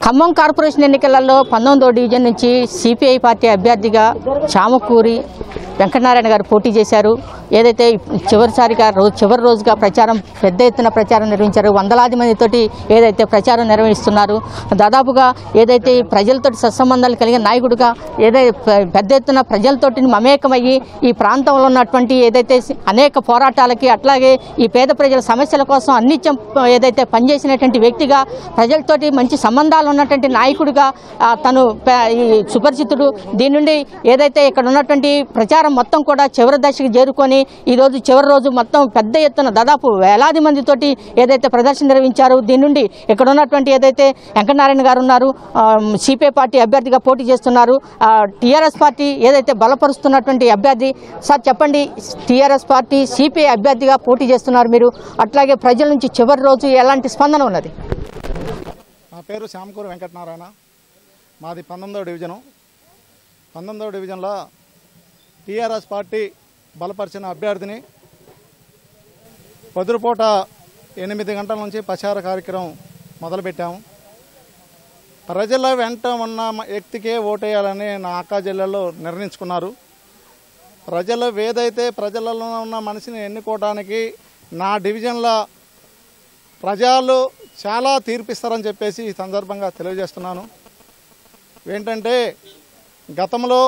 Khammam corporation ఎన్నికలలో పంతొమ్మిదో division నుంచి సిపిఐ పార్టీ అభ్యర్థిగా చామకూరి వెంకటనారాయణ గారు పోటీ చేశారు ఏదైతే చివరిసారిగా రోజు చివరి రోజుగా ప్రచారం పెద్ద ఎత్తున ప్రచారం నిర్వహించారు వందలాది మందితోటి ఏదైతే ప్రచారం నిర్వహిస్తున్నారు దాదాపుగా ఏదైతే ఈ ప్రజలతోటి సత్సంబంధాలు కలిగిన నాయకుడిగా ఏదైతే పె- పెద్ద ఎత్తున ప్రజలతోటి మమేకమయ్యి ఈ ప్రాంతంలో ఉన్నటువంటి ఏదైతే అనేక పోరాటాలకి అట్లాగే ఈ పేద ప్రజల సమస్యల కోసం అన్నిత్యం ఏదైతే పనిచేసినటువంటి వ్యక్తిగా ప్రజలతోటి మంచి సంబంధాలు ఉన్నటువంటి నాయకుడిగా ఆ, తను ప- ఈ సుపరిచితుడు దీని నుండి ఏదైతే ఇక్కడ ఉన్నటువంటి ప్రచారం మొత్తం కూడా చివరి దశకి చేరుకొని ఈరోజు చివరి రోజు మొత్తం పెద్ద ఎత్తున దాదాపు వేలాది మందితోటి ఏదైతే ప్రదర్శన నిర్వహించారు దీని నుండి ఇక్కడ ఉన్నటువంటి ఏదైతే వెంకటనారాయణ గారు ఉన్నారు సిపిఐ పార్టీ అభ్యర్థిగా పోటీ చేస్తున్నారు టీఆర్ఎస్ పార్టీ ఏదైతే బలపరుస్తున్నటువంటి అభ్యర్థి సార్ చెప్పండి టీఆర్ఎస్ పార్టీ సిపిఐ అభ్యర్థిగా పోటీ చేస్తున్నారు మీరు అట్లాగే ప్రజల నుంచి చివరి రోజు ఎలాంటి స్పందన ఉన్నది నా పేరు శ్యామకూరు వెంకటనారాయణ మాది పంతొమ్మిదవ డివిజను పంతొమ్మిదవ డివిజన్లో టీఆర్ఎస్ పార్టీ బలపరిచిన అభ్యర్థిని పొద్దురుపూట ఎనిమిది గంటల నుంచి ప్రచార కార్యక్రమం మొదలుపెట్టాము ప్రజల వెంట ఉన్న మ- వ్యక్తికే ఓటేయాలని నా అక్క జిల్లాలో నిర్ణయించుకున్నారు ప్రజలు ఏదైతే ప్రజలలో ఉన్న మనిషిని ఎన్నుకోవడానికి నా డివిజన్లో ప్రజలు చాలా తీర్పిస్తారని చెప్పేసి ఈ సందర్భంగా తెలియజేస్తున్నాను ఏంటంటే గతంలో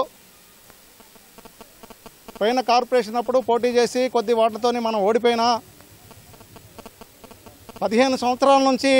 పోయిన కార్పొరేషన్ అప్పుడు పోటీ చేసి కొద్ది ఓట్లతోని మనం ఓడిపోయినా పదిహేను సంవత్సరాల నుంచి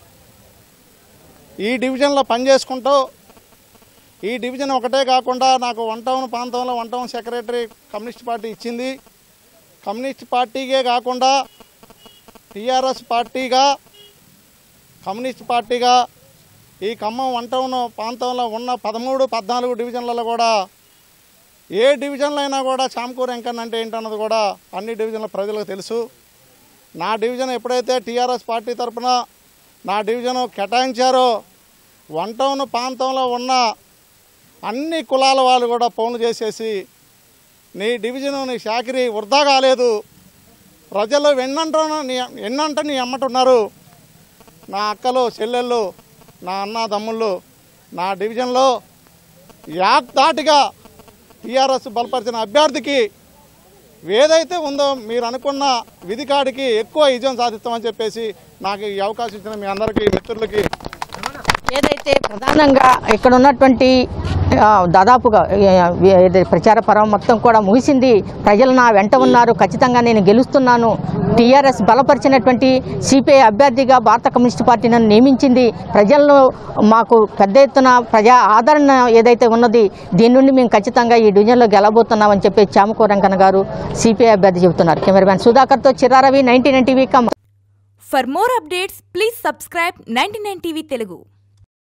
ఈ డివిజన్లో పనిచేసుకుంటూ ఈ డివిజన్ ఒకటే కాకుండా నాకు వన్ టౌన్ ప్రాంతంలో one town secretary communist party ఇచ్చింది కమ్యూనిస్ట్ పార్టీకే కాకుండా టీఆర్ఎస్ పార్టీగా కమ్యూనిస్ట్ పార్టీగా ఈ ఖమ్మం వన్ టౌన్ ప్రాంతంలో ఉన్న పదమూడు పద్నాలుగు డివిజన్లలో కూడా ఏ డివిజన్లో అయినా కూడా చామకూరు వెంకన్న అంటే ఏంటన్నది కూడా అన్ని డివిజన్ల ప్రజలకు తెలుసు నా డివిజన్ ఎప్పుడైతే టీఆర్ఎస్ పార్టీ తరఫున నా డివిజన్ కేటాయించారో వన్ టౌన్ ప్రాంతంలో ఉన్న అన్ని కులాల వాళ్ళు కూడా ఫోన్లు చేసేసి నీ డివిజన్ నీ శాఖరి వృధా కాలేదు ప్రజలు ఎన్నంట నీ ఎన్నంట నీ అమ్మటున్నారు నా అక్కలు చెల్లెళ్ళు నా అన్న తమ్ముళ్ళు నా డివిజన్లో యాక్దాటిగా టీఆర్ఎస్ బలపరిచిన అభ్యర్థికి ఏదైతే ఉందో మీరు అనుకున్న విధికాడికి ఎక్కువ విజయం సాధిస్తామని చెప్పేసి నాకు ఈ అవకాశం ఇచ్చిన మీ అందరికీ మిత్రులకి ఏదైతే ప్రధానంగా ఇక్కడ ఉన్నటువంటి ఆ, దాదాపుగా ఆ, ఏదైతే ప్రచార పర్వం మొత్తం కూడా ముగిసింది ప్రజలు నా వెంట ఉన్నారు ఖచ్చితంగా నేను గెలుస్తున్నాను టీఆర్ఎస్ బలపరిచినటువంటి సిపిఐ అభ్యర్థిగా భారత కమ్యూనిస్ట్ పార్టీ నన్ను నియమించింది ప్రజలను మాకు పెద్ద ఎత్తున ప్రజా ఆదరణ ఏదైతే ఉన్నది దీని నుండి మేము ఖచ్చితంగా ఈ డివిజన్లో గెలబోతున్నామని చెప్పి చామకూరంకన్న గారు సిపిఐ అభ్యర్థి చెబుతున్నారు కెమెరామ్యాన్ సుధాకర్తో చిరారవి నైన్టీ నైన్ టీవీ కమ్ For more updates, please subscribe 99 TV Telugu.